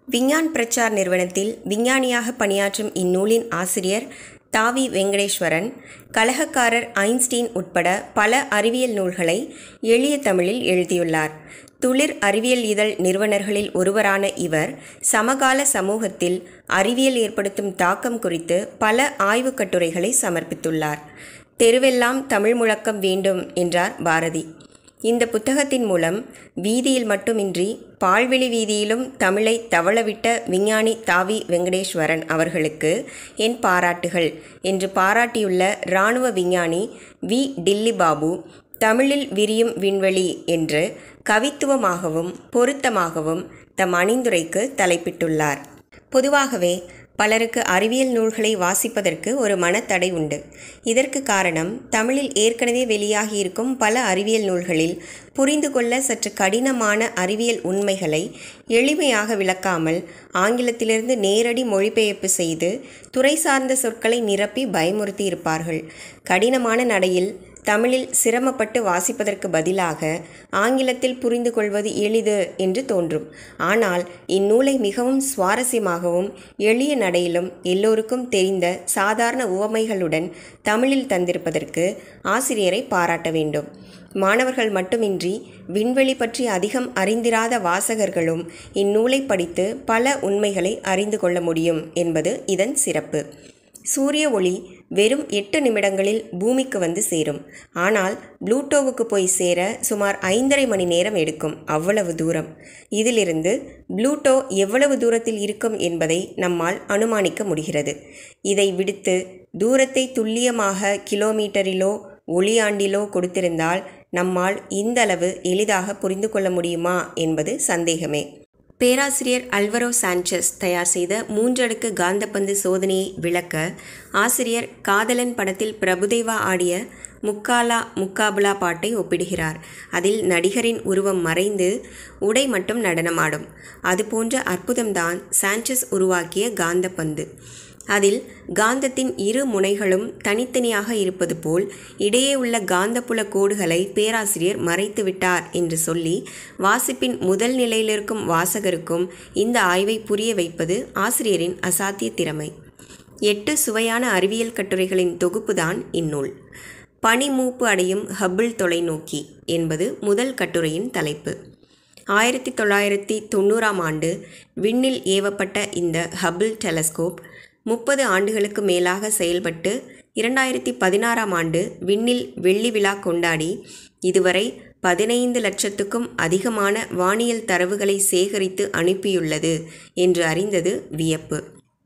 விஞ்ஞான் பிரச்சார் நிறுவனத்தில் விஞ்ஞானியாக பணியாற்றும் இந்நூலின் ஆசிரியர் தாவி வெங்கடேஸ்வரன் கலகக்காரர் ஐன்ஸ்டீன் உட்பட பல அறிவியல் நூல்களை எளிய தமிழில் எழுதியுள்ளார் துளிர் அறிவியல் இதழ் நிறுவனர்களில் ஒருவரான இவர் சமகால சமூகத்தில் அறிவியல் ஏற்படுத்தும் தாக்கம் குறித்து பல ஆய்வுக் கட்டுரைகளை சமர்ப்பித்துள்ளார் தெருவெல்லாம் தமிழ் முழக்கம் வேண்டும் என்றார் பாரதி இந்த புத்தகத்தின் மூலம் வீதியில் மட்டுமின்றி பால்வெளி வீதியிலும் தமிழை தவளவிட்ட விஞ்ஞானி தாவி வெங்கடேஸ்வரன் அவர்களுக்கு என் பாராட்டுகள் என்று பாராட்டியுள்ள இராணுவ விஞ்ஞானி வி டில்லி பாபு தமிழில் விரியும் விண்வெளி என்று கவித்துவமாகவும் பொருத்தமாகவும் தம் அணிந்துரைக்கு தலைப்பிட்டுள்ளார் பொதுவாகவே பலருக்கு அறிவியல் நூல்களை வாசிப்பதற்கு ஒரு மனத்தடை உண்டு இதற்கு காரணம் தமிழில் ஏற்கனவே வெளியாகியிருக்கும் பல அறிவியல் நூல்களில் புரிந்து கொள்ள சற்று கடினமான அறிவியல் உண்மைகளை எளிமையாக விளக்காமல் ஆங்கிலத்திலிருந்து நேரடி மொழிபெயர்ப்பு செய்து துறை சார்ந்த சொற்களை நிரப்பி பயமுறுத்தி இருப்பார்கள் கடினமான நடையில் தமிழில் சிரமப்பட்டு வாசிப்பதற்கு பதிலாக ஆங்கிலத்தில் புரிந்து கொள்வது எளிது என்று தோன்றும் ஆனால் இந்நூலை மிகவும் சுவாரஸ்யமாகவும் எளிய நடையிலும் எல்லோருக்கும் தெரிந்த சாதாரண உவமைகளுடன் தமிழில் தந்திருப்பதற்கு ஆசிரியரை பாராட்ட வேண்டும் மாணவர்கள் மட்டுமின்றி விண்வெளி பற்றி அதிகம் அறிந்திராத வாசகர்களும் இந்நூலை படித்து பல உண்மைகளை அறிந்து கொள்ள முடியும் என்பது இதன் சிறப்பு சூரிய ஒளி வெறும் எட்டு நிமிடங்களில் பூமிக்கு வந்து சேரும் ஆனால் ப்ளூட்டோவுக்கு போய் சேர சுமார் ஐந்தரை மணி நேரம் எடுக்கும் அவ்வளவு தூரம் இதிலிருந்து ப்ளூட்டோ எவ்வளவு தூரத்தில் இருக்கும் என்பதை நம்மால் அனுமானிக்க முடிகிறது இதை விடுத்து தூரத்தை துல்லியமாக கிலோமீட்டரிலோ ஒளியாண்டிலோ கொடுத்திருந்தால் நம்மால் இந்தளவு எளிதாக புரிந்து கொள்ள முடியுமா என்பது சந்தேகமே பேராசிரியர் அல்வரோ சான்சஸ் தயார் செய்த மூன்றடுக்கு காந்தப்பந்து சோதனையை விளக்க ஆசிரியர் காதலன் படத்தில் பிரபுதேவா ஆடிய முக்காலா முக்காபுலா பாட்டை ஒப்பிடுகிறார் அதில் நடிகரின் உருவம் மறைந்து உடை மட்டும் நடனமாடும் அதுபோன்ற அற்புதம்தான் சான்சஸ் உருவாக்கிய காந்தப்பந்து அதில் காந்தத்தின் இரு முனைகளும் தனித்தனியாக இருப்பது போல் இடையே உள்ள காந்தப்புல கோடுகளை பேராசிரியர் மறைத்து விட்டார் என்று சொல்லி வாசிப்பின் முதல் நிலையில் இருக்கும் வாசகருக்கும் இந்த ஆய்வை புரிய வைப்பது ஆசிரியரின் அசாத்திய திறமை எட்டு சுவையான அறிவியல் கட்டுரைகளின் தொகுப்புதான் இந்நூல் பனிமூப்பு அடையும் ஹபிள் தொலைநோக்கி என்பது முதல் கட்டுரையின் தலைப்பு ஆயிரத்தி தொள்ளாயிரத்தி தொண்ணூறாம் ஆண்டு விண்ணில் ஏவப்பட்ட இந்த ஹபிள் டெலஸ்கோப் முப்பது ஆண்டுகளுக்கு மேலாக செயல்பட்டு இரண்டாயிரத்தி பதினாறாம் ஆண்டு விண்ணில் வெள்ளி விழா கொண்டாடி இதுவரை பதினைந்து லட்சத்துக்கும் அதிகமான வானியல் தரவுகளை சேகரித்து அனுப்பியுள்ளது என்று அறிந்தது வியப்பு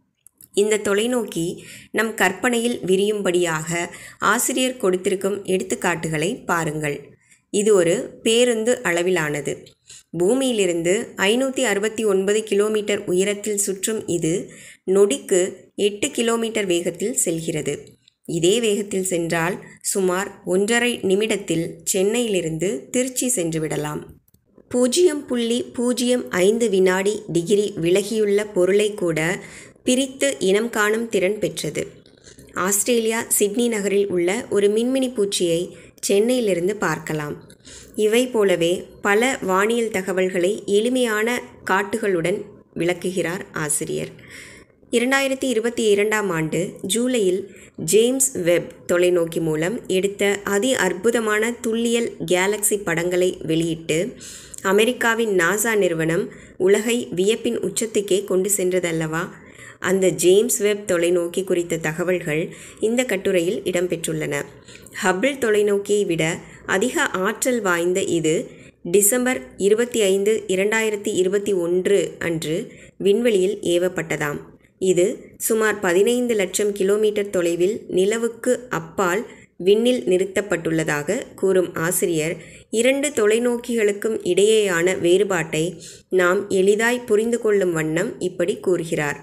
இந்த தொலைநோக்கி நம் கற்பனையில் விரியும்படியாக ஆசிரியர் கொடுத்திருக்கும் எடுத்துக்காட்டுகளை பாருங்கள் இது ஒரு பேருந்து அளவிலானது பூமியிலிருந்து ஐநூற்றி அறுபத்தி ஒன்பது கிலோமீட்டர் உயரத்தில் சுற்றும் இது நொடிக்கு எட்டு கிலோமீட்டர் வேகத்தில் செல்கிறது இதே வேகத்தில் சென்றால் சுமார் ஒன்றரை நிமிடத்தில் சென்னையிலிருந்து திருச்சி சென்று விடலாம் பூஜ்ஜியம் புள்ளி பூஜ்ஜியம் ஐந்து வினாடி டிகிரி விலகியுள்ள பொருளை கூட பிரித்து இனம் காணும் திறன் பெற்றது ஆஸ்திரேலியா சிட்னி நகரில் உள்ள ஒரு மின்மினி பூச்சியை சென்னையிலிருந்து பார்க்கலாம் இவை போலவே பல வானியல் தகவல்களை எளிமையான காட்டுகளுடன் விளக்குகிறார் ஆசிரியர் இரண்டாயிரத்தி இருபத்தி இரண்டாம் ஆண்டு ஜூலையில் ஜேம்ஸ் வெப் தொலைநோக்கி மூலம் எடுத்த அதி அற்புதமான துல்லியல் கேலக்சி படங்களை வெளியிட்டு அமெரிக்காவின் நாசா நிறுவனம் உலகை வியப்பின் உச்சத்துக்கே கொண்டு சென்றதல்லவா அந்த ஜேம்ஸ் வெப் தொலைநோக்கி குறித்த தகவல்கள் இந்த கட்டுரையில் இடம்பெற்றுள்ளன ஹபிள் தொலைநோக்கியை விட அதிக ஆற்றல் வாய்ந்த இது டிசம்பர் இருபத்தி ஐந்து இரண்டாயிரத்தி இருபத்தி ஒன்று அன்று விண்வெளியில் ஏவப்பட்டதாம் இது சுமார் பதினைந்து லட்சம் கிலோமீட்டர் தொலைவில் நிலவுக்கு அப்பால் விண்ணில் நிறுத்தப்பட்டுள்ளதாக கூறும் ஆசிரியர் இரண்டு தொலைநோக்கிகளுக்கும் இடையேயான வேறுபாட்டை நாம் எளிதாய் புரிந்து கொள்ளும் வண்ணம் இப்படி கூறுகிறார்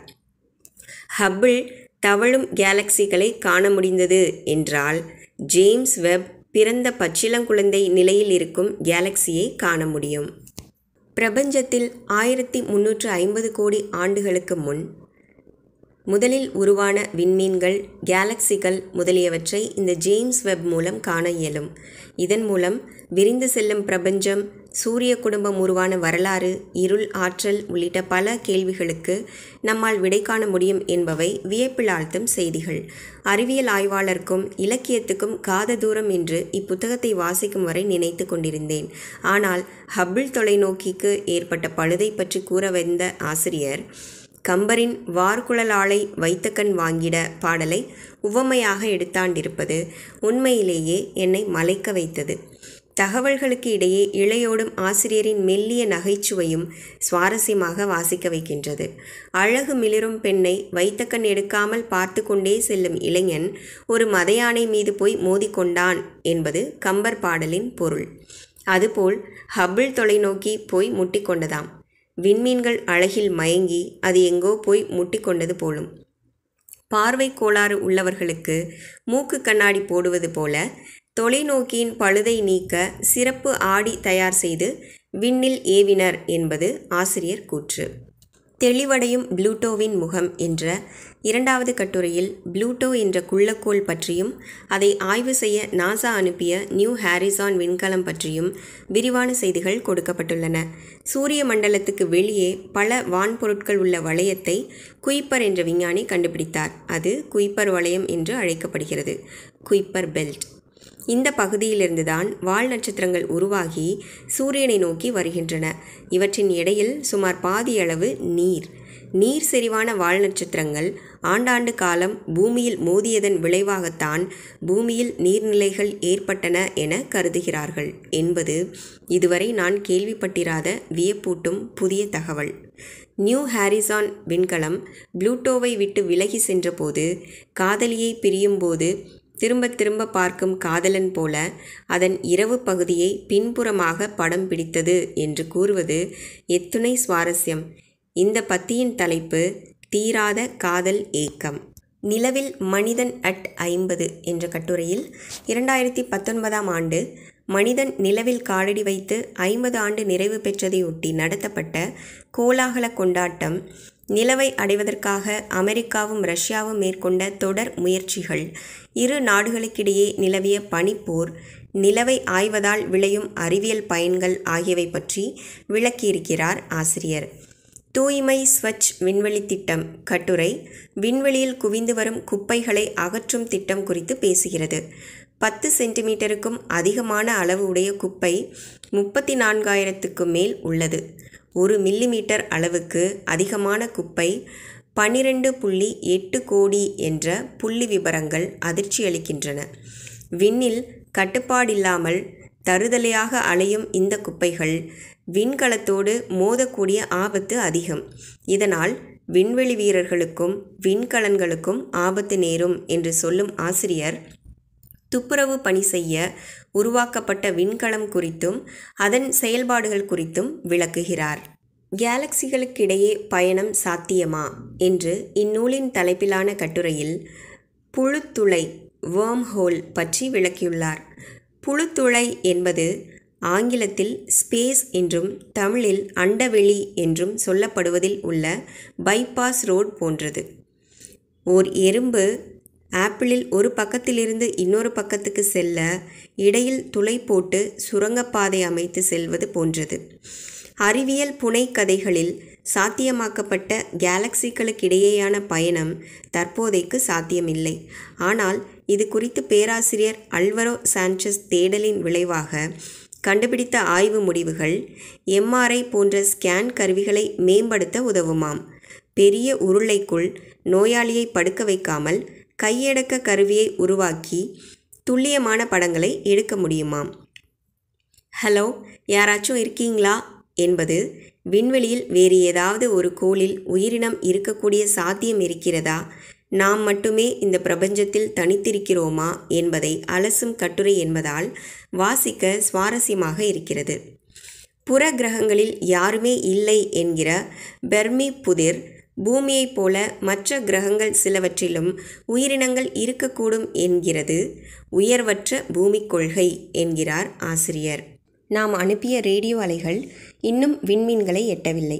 ஹபிள் தவழும் கேலக்சிகளை காண முடிந்தது என்றால் ஜேம்ஸ் வெப் பிறந்த பச்சிளங்குழந்தை நிலையில் இருக்கும் கேலக்சியை காண முடியும் பிரபஞ்சத்தில் ஆயிரத்தி முன்னூற்று ஐம்பது கோடி ஆண்டுகளுக்கு முன் முதலில் உருவான விண்மீன்கள் கேலக்சிகள் முதலியவற்றை இந்த ஜேம்ஸ் வெப் மூலம் காண இயலும் இதன் மூலம் விரிந்து செல்லும் பிரபஞ்சம் சூரிய குடும்பம் உருவான வரலாறு இருள் ஆற்றல் உள்ளிட்ட பல கேள்விகளுக்கு நம்மால் விடை காண முடியும் என்பவை வியப்பில் ஆழ்த்தும் செய்திகள் அறிவியல் ஆய்வாளருக்கும் இலக்கியத்துக்கும் காத தூரம் என்று இப்புத்தகத்தை வாசிக்கும் வரை நினைத்து கொண்டிருந்தேன் ஆனால் ஹப்பிள் தொலைநோக்கிக்கு ஏற்பட்ட பழுதை பற்றி கூற வந்த ஆசிரியர் கம்பரின் வார்குழலாளை வைத்த கண் வாங்கிட பாடலை உவமையாக எடுத்தாண்டிருப்பது உண்மையிலேயே என்னை மலைக்க வைத்தது தகவல்களுக்கு இடையே இழையோடும் ஆசிரியரின் மெல்லிய நகைச்சுவையும் சுவாரஸ்யமாக வாசிக்க வைக்கின்றது அழகு மிளிரும் பெண்ணை வைத்த கண் எடுக்காமல் பார்த்து கொண்டே செல்லும் இளைஞன் ஒரு மதையானை மீது போய் மோதிக்கொண்டான் என்பது கம்பர் பாடலின் பொருள் அதுபோல் ஹப்பிள் தொலைநோக்கி போய் முட்டிக்கொண்டதாம் விண்மீன்கள் அழகில் மயங்கி அது எங்கோ போய் முட்டிக்கொண்டது போலும் பார்வை கோளாறு உள்ளவர்களுக்கு மூக்கு கண்ணாடி போடுவது போல தொலைநோக்கியின் பழுதை நீக்க சிறப்பு ஆடி தயார் செய்து விண்ணில் ஏவினர் என்பது ஆசிரியர் கூற்று தெளிவடையும் ப்ளூட்டோவின் முகம் என்ற இரண்டாவது கட்டுரையில் ப்ளூட்டோ என்ற குள்ளக்கோள் பற்றியும் அதை ஆய்வு செய்ய நாசா அனுப்பிய நியூ ஹாரிசான் விண்கலம் பற்றியும் விரிவான செய்திகள் கொடுக்கப்பட்டுள்ளன சூரிய மண்டலத்துக்கு வெளியே பல வான்பொருட்கள் உள்ள வளையத்தை குயிப்பர் என்ற விஞ்ஞானி கண்டுபிடித்தார் அது குயிப்பர் வளையம் என்று அழைக்கப்படுகிறது குயிப்பர் பெல்ட் இந்த பகுதியிலிருந்துதான் வால் நட்சத்திரங்கள் உருவாகி சூரியனை நோக்கி வருகின்றன இவற்றின் இடையில் சுமார் பாதியளவு நீர் நீர் செறிவான வால் நட்சத்திரங்கள் ஆண்டாண்டு காலம் பூமியில் மோதியதன் விளைவாகத்தான் பூமியில் நீர்நிலைகள் ஏற்பட்டன என கருதுகிறார்கள் என்பது இதுவரை நான் கேள்விப்பட்டிராத வியப்பூட்டும் புதிய தகவல் நியூ ஹாரிசான் விண்கலம் ப்ளூட்டோவை விட்டு விலகி சென்றபோது காதலியை பிரியும்போது திரும்ப திரும்ப பார்க்கும் காதலன் போல அதன் இரவு பகுதியை பின்புறமாக படம் பிடித்தது என்று கூறுவது எத்துணை சுவாரஸ்யம் இந்த பத்தியின் தலைப்பு தீராத காதல் ஏக்கம் நிலவில் மனிதன் அட் ஐம்பது என்ற கட்டுரையில் இரண்டாயிரத்தி பத்தொன்பதாம் ஆண்டு மனிதன் நிலவில் காலடி வைத்து ஐம்பது ஆண்டு நிறைவு பெற்றதையொட்டி நடத்தப்பட்ட கோலாகல கொண்டாட்டம் நிலவை அடைவதற்காக அமெரிக்காவும் ரஷ்யாவும் மேற்கொண்ட தொடர் முயற்சிகள் இரு நாடுகளுக்கிடையே நிலவிய பனிப்போர் நிலவை ஆய்வதால் விளையும் அறிவியல் பயன்கள் ஆகியவை பற்றி விளக்கியிருக்கிறார் ஆசிரியர் தூய்மை ஸ்வச் விண்வெளி திட்டம் கட்டுரை விண்வெளியில் குவிந்து வரும் குப்பைகளை அகற்றும் திட்டம் குறித்து பேசுகிறது பத்து சென்டிமீட்டருக்கும் அதிகமான அளவு உடைய குப்பை முப்பத்தி நான்காயிரத்துக்கு மேல் உள்ளது ஒரு மில்லிமீட்டர் அளவுக்கு அதிகமான குப்பை பன்னிரண்டு புள்ளி எட்டு கோடி என்ற புள்ளி விபரங்கள் அதிர்ச்சியளிக்கின்றன விண்ணில் கட்டுப்பாடில்லாமல் தருதலையாக அலையும் இந்த குப்பைகள் விண்கலத்தோடு மோதக்கூடிய ஆபத்து அதிகம் இதனால் விண்வெளி வீரர்களுக்கும் விண்கலன்களுக்கும் ஆபத்து நேரும் என்று சொல்லும் ஆசிரியர் துப்புரவு பணி செய்ய உருவாக்கப்பட்ட விண்கலம் குறித்தும் அதன் செயல்பாடுகள் குறித்தும் விளக்குகிறார் கேலக்சிகளுக்கிடையே பயணம் சாத்தியமா என்று இந்நூலின் தலைப்பிலான கட்டுரையில் புழுத்துளை வேர்ம் ஹோல் பற்றி விளக்கியுள்ளார் புழுத்துளை என்பது ஆங்கிலத்தில் ஸ்பேஸ் என்றும் தமிழில் அண்டவெளி என்றும் சொல்லப்படுவதில் உள்ள பைபாஸ் ரோட் போன்றது ஓர் எறும்பு ஆப்பிளில் ஒரு பக்கத்திலிருந்து இன்னொரு பக்கத்துக்கு செல்ல இடையில் துளை போட்டு சுரங்கப்பாதை அமைத்து செல்வது போன்றது அறிவியல் புனைக்கதைகளில் சாத்தியமாக்கப்பட்ட கேலக்சிகளுக்கிடையேயான பயணம் தற்போதைக்கு சாத்தியமில்லை ஆனால் இது குறித்து பேராசிரியர் அல்வரோ சான்சஸ் தேடலின் விளைவாக கண்டுபிடித்த ஆய்வு முடிவுகள் எம்ஆர்ஐ போன்ற ஸ்கேன் கருவிகளை மேம்படுத்த உதவுமாம் பெரிய உருளைக்குள் நோயாளியை படுக்க வைக்காமல் கையடக்க கருவியை உருவாக்கி துல்லியமான படங்களை எடுக்க முடியுமாம் ஹலோ யாராச்சும் இருக்கீங்களா என்பது விண்வெளியில் வேறு ஏதாவது ஒரு கோளில் உயிரினம் இருக்கக்கூடிய சாத்தியம் இருக்கிறதா நாம் மட்டுமே இந்த பிரபஞ்சத்தில் தனித்திருக்கிறோமா என்பதை அலசும் கட்டுரை என்பதால் வாசிக்க சுவாரஸ்யமாக இருக்கிறது புற கிரகங்களில் யாருமே இல்லை என்கிற பெர்மி புதிர் பூமியைப் போல மற்ற கிரகங்கள் சிலவற்றிலும் உயிரினங்கள் இருக்கக்கூடும் என்கிறது உயர்வற்ற பூமி கொள்கை என்கிறார் ஆசிரியர் நாம் அனுப்பிய ரேடியோ அலைகள் இன்னும் விண்மீன்களை எட்டவில்லை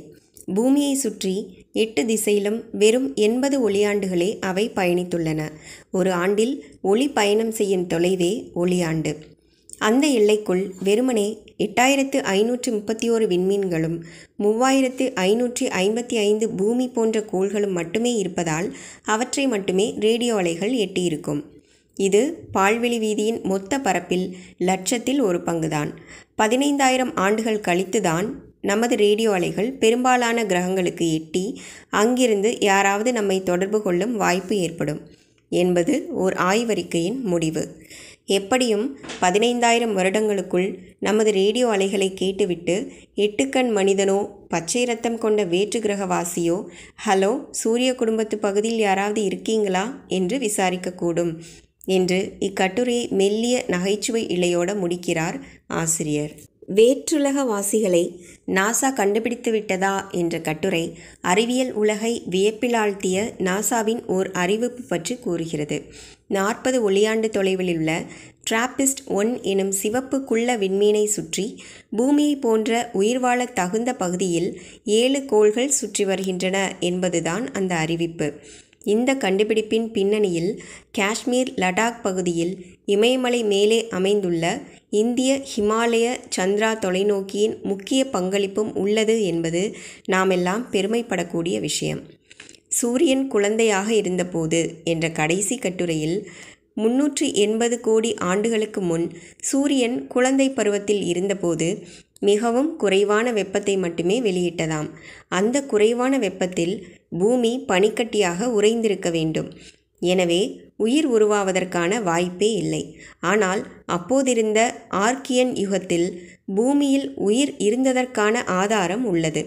பூமியை சுற்றி எட்டு திசையிலும் வெறும் எண்பது ஒளியாண்டுகளே அவை பயணித்துள்ளன ஒரு ஆண்டில் ஒளி பயணம் செய்யும் தொலைவே ஒளியாண்டு அந்த எல்லைக்குள் வெறுமனே எட்டாயிரத்து ஐநூற்று முப்பத்தி ஓரு விண்மீன்களும் மூவாயிரத்து ஐநூற்றி ஐம்பத்தி ஐந்து பூமி போன்ற கோள்களும் மட்டுமே இருப்பதால் அவற்றை மட்டுமே ரேடியோ அலைகள் எட்டியிருக்கும் இது பால்வெளி வீதியின் மொத்த பரப்பில் லட்சத்தில் ஒரு பங்குதான் பதினைந்தாயிரம் ஆண்டுகள் கழித்துதான் நமது ரேடியோ அலைகள் பெரும்பாலான கிரகங்களுக்கு எட்டி அங்கிருந்து யாராவது நம்மை தொடர்பு கொள்ளும் வாய்ப்பு ஏற்படும் என்பது ஓர் ஆய்வறிக்கையின் முடிவு எப்படியும் பதினைந்தாயிரம் வருடங்களுக்குள் நமது ரேடியோ அலைகளை கேட்டுவிட்டு எட்டுக்கண் மனிதனோ பச்சை ரத்தம் கொண்ட வேற்று கிரகவாசியோ ஹலோ சூரிய குடும்பத்து பகுதியில் யாராவது இருக்கீங்களா என்று விசாரிக்கக்கூடும் என்று இக்கட்டுரையை மெல்லிய நகைச்சுவை இழையோட முடிக்கிறார் ஆசிரியர் வேற்றுலகவாசிகளை நாசா கண்டுபிடித்து விட்டதா என்ற கட்டுரை அறிவியல் உலகை வியப்பில் ஆழ்த்திய நாசாவின் ஓர் அறிவிப்பு பற்றி கூறுகிறது நாற்பது ஒளியாண்டு தொலைவில் உள்ள டிராப்பிஸ்ட் ஒன் எனும் சிவப்பு குள்ள விண்மீனை சுற்றி பூமியை போன்ற உயிர்வாழ தகுந்த பகுதியில் ஏழு கோள்கள் சுற்றி வருகின்றன என்பதுதான் அந்த அறிவிப்பு இந்த கண்டுபிடிப்பின் பின்னணியில் காஷ்மீர் லடாக் பகுதியில் இமயமலை மேலே அமைந்துள்ள இந்திய ஹிமாலய சந்திரா தொலைநோக்கியின் முக்கிய பங்களிப்பும் உள்ளது என்பது நாமெல்லாம் பெருமைப்படக்கூடிய விஷயம் சூரியன் குழந்தையாக இருந்தபோது என்ற கடைசி கட்டுரையில் முன்னூற்றி எண்பது கோடி ஆண்டுகளுக்கு முன் சூரியன் குழந்தை பருவத்தில் இருந்தபோது மிகவும் குறைவான வெப்பத்தை மட்டுமே வெளியிட்டதாம் அந்த குறைவான வெப்பத்தில் பூமி பனிக்கட்டியாக உறைந்திருக்க வேண்டும் எனவே உயிர் உருவாவதற்கான வாய்ப்பே இல்லை ஆனால் அப்போதிருந்த ஆர்க்கியன் யுகத்தில் பூமியில் உயிர் இருந்ததற்கான ஆதாரம் உள்ளது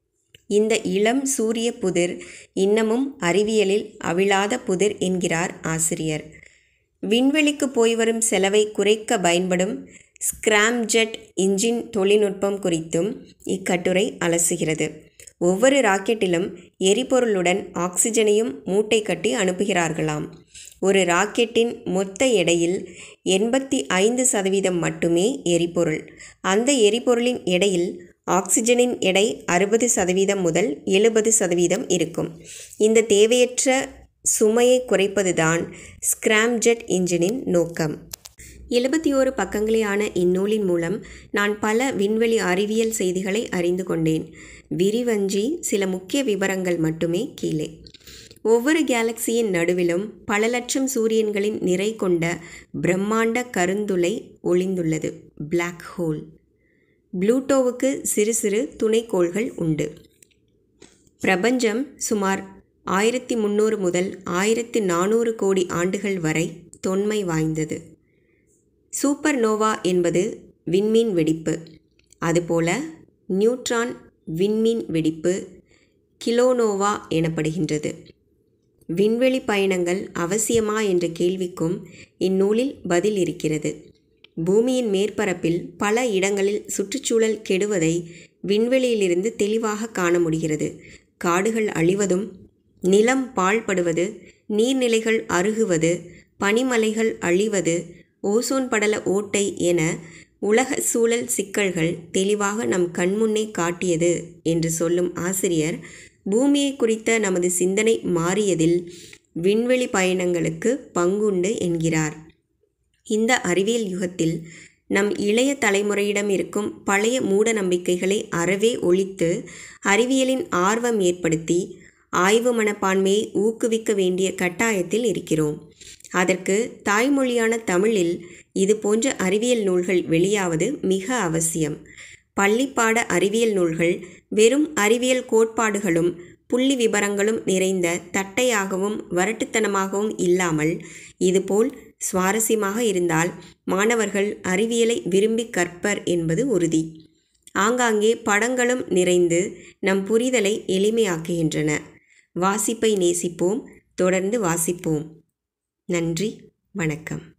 இந்த இளம் சூரிய புதிர் இன்னமும் அறிவியலில் அவிழாத புதிர் என்கிறார் ஆசிரியர் விண்வெளிக்கு போய் வரும் செலவை குறைக்க பயன்படும் ஸ்கிராம்ஜெட் இன்ஜின் தொழில்நுட்பம் குறித்தும் இக்கட்டுரை அலசுகிறது ஒவ்வொரு ராக்கெட்டிலும் எரிபொருளுடன் ஆக்சிஜனையும் மூட்டை கட்டி அனுப்புகிறார்களாம் ஒரு ராக்கெட்டின் மொத்த எடையில் எண்பத்தி ஐந்து சதவீதம் மட்டுமே எரிபொருள் அந்த எரிபொருளின் எடையில் ஆக்சிஜனின் எடை அறுபது சதவீதம் முதல் எழுபது சதவீதம் இருக்கும் இந்த தேவையற்ற சுமையை குறைப்பதுதான் ஸ்கிராம்ஜெட் இன்ஜினின் நோக்கம் எழுபத்தி ஓரு பக்கங்களேயான இந்நூலின் மூலம் நான் பல விண்வெளி அறிவியல் செய்திகளை அறிந்து கொண்டேன் விரிவஞ்சி சில முக்கிய விவரங்கள் மட்டுமே கீழே ஒவ்வொரு கேலக்சியின் நடுவிலும் பல லட்சம் சூரியன்களின் நிறை கொண்ட பிரம்மாண்ட கருந்துளை ஒளிந்துள்ளது பிளாக் ஹோல் ப்ளூட்டோவுக்கு சிறு சிறு துணைக்கோள்கள் உண்டு பிரபஞ்சம் சுமார் ஆயிரத்தி முந்நூறு முதல் ஆயிரத்தி நானூறு கோடி ஆண்டுகள் வரை தொன்மை வாய்ந்தது சூப்பர் நோவா என்பது விண்மீன் வெடிப்பு அதுபோல நியூட்ரான் விண்மீன் வெடிப்பு கிலோனோவா எனப்படுகின்றது விண்வெளி பயணங்கள் அவசியமா என்ற கேள்விக்கும் இந்நூலில் பதில் இருக்கிறது பூமியின் மேற்பரப்பில் பல இடங்களில் சுற்றுச்சூழல் கெடுவதை விண்வெளியிலிருந்து தெளிவாக காண முடிகிறது காடுகள் அழிவதும் நிலம் பாழ்படுவது நீர்நிலைகள் அருகுவது பனிமலைகள் அழிவது ஓசோன் படல ஓட்டை என உலக சூழல் சிக்கல்கள் தெளிவாக நம் கண்முன்னே காட்டியது என்று சொல்லும் ஆசிரியர் பூமியை குறித்த நமது சிந்தனை மாறியதில் விண்வெளி பயணங்களுக்கு பங்குண்டு என்கிறார் இந்த அறிவியல் யுகத்தில் நம் இளைய தலைமுறையிடம் இருக்கும் பழைய மூட நம்பிக்கைகளை அறவே ஒழித்து அறிவியலின் ஆர்வம் ஏற்படுத்தி ஆய்வு மனப்பான்மையை ஊக்குவிக்க வேண்டிய கட்டாயத்தில் இருக்கிறோம் அதற்கு தாய்மொழியான தமிழில் இது போன்ற அறிவியல் நூல்கள் வெளியாவது மிக அவசியம் பள்ளிப்பாட அறிவியல் நூல்கள் வெறும் அறிவியல் கோட்பாடுகளும் புள்ளி விபரங்களும் நிறைந்த தட்டையாகவும் வரட்டுத்தனமாகவும் இல்லாமல் இதுபோல் சுவாரஸ்யமாக இருந்தால் மாணவர்கள் அறிவியலை விரும்பி கற்பர் என்பது உறுதி ஆங்காங்கே படங்களும் நிறைந்து நம் புரிதலை எளிமையாக்குகின்றன வாசிப்பை நேசிப்போம் தொடர்ந்து வாசிப்போம் நன்றி வணக்கம்